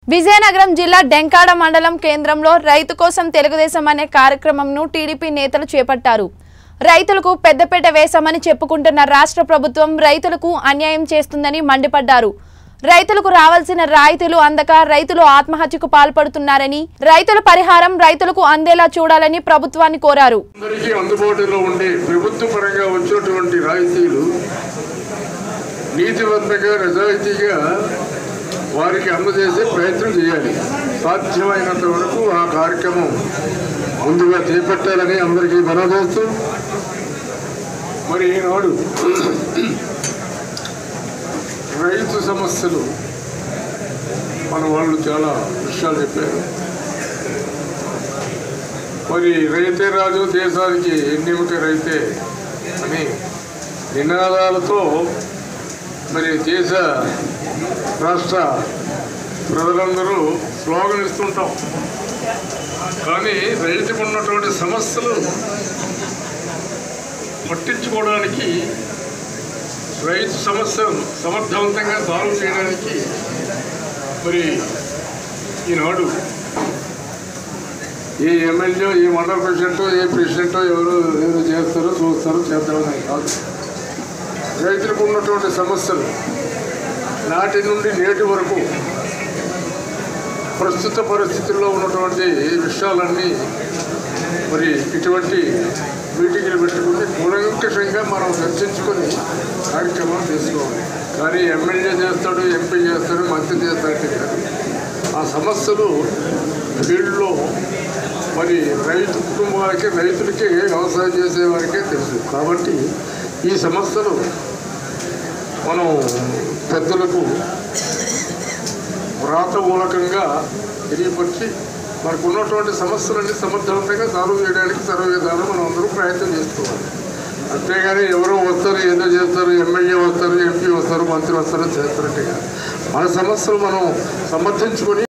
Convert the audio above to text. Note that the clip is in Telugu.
విజయనగరం జిల్లా డెంకాడ మండలం కేంద్రంలో రైతు కోసం తెలుగుదేశం అనే కార్యక్రమంను టీడీపీ నేతలు చేపట్టారు రైతులకు పెద్దపేట వేశామని చెప్పుకుంటున్న రాష్ట్ర ప్రభుత్వం రైతులకు అన్యాయం చేస్తుందని మండిపడ్డారు రైతులకు రావాల్సిన రాయితీలు అందక రైతులు ఆత్మహత్యకు పాల్పడుతున్నారని రైతుల పరిహారం రైతులకు అందేలా చూడాలని ప్రభుత్వాన్ని కోరారు అందరికీ అందుబాటులో ఉండే ప్రభుత్వ పరంగా వచ్చినటువంటి రాయితీలు నీతివంతంగా నిజాయితీగా వారికి అందజేసే ప్రయత్నం చేయాలి సాధ్యమైనంత వరకు ఆ కార్యక్రమం ముందుగా చేపట్టాలని అందరికీ మనం చేస్తూ మరి ఈనాడు రైతు సమస్యలు మన వాళ్ళు చాలా విషయాలు చెప్పారు మరి రైతే రాజు దేశానికి ఎన్నిమిక రైతే అని నినాదాలతో మరి దేశ రాష్ట్ర ప్రజలందరూ స్లోగన్ ఇస్తుంటాం కానీ రైతుకు ఉన్నటువంటి సమస్యలు పట్టించుకోవడానికి రైతు సమస్యను సమర్థవంతంగా సాల్వ్ చేయడానికి మరి ఈనాడు ఏ ఎమ్మెల్యే ఏ మండల ప్రెసిడెంటో ఏ ప్రెసిడెంటో ఎవరు ఏదో చేస్తారో చూస్తారో చేద్దామని కాదు రైతులకు ఉన్నటువంటి సమస్యలు నాటి నుండి నేటి వరకు ప్రస్తుత పరిస్థితుల్లో ఉన్నటువంటి విషయాలన్నీ మరి ఇటువంటి మీటింగ్లు పెట్టుకుని కూలంకషంగా మనం చర్చించుకొని కార్యక్రమాలు తీసుకోవాలి కానీ ఎమ్మెల్యే చేస్తాడు ఎంపీ చేస్తాడు మంత్రి చేస్తాడు కాదు ఆ సమస్యలు ఫీల్డ్లో మరి రైతు కుటుంబాలకి రైతులకి వ్యవసాయం చేసే వారికే తెలుసు కాబట్టి ఈ సమస్యలు మనం పెద్దలకు వ్రాత మూలకంగా తెలియపరిచి మనకు ఉన్నటువంటి సమస్యలన్నీ సమర్థవంతంగా సాల్వ్ చేయడానికి సర్వ విధానం మనం అందరూ ప్రయత్నం చేసుకోవాలి అంతేగాని ఎవరో వస్తారు ఏదో చేస్తారు ఎమ్మెల్యే వస్తారు ఎంపీ వస్తారు మంత్రి వస్తారు చేస్తారంటే కాదు. మన సమస్యలు మనం సమర్థించుకొని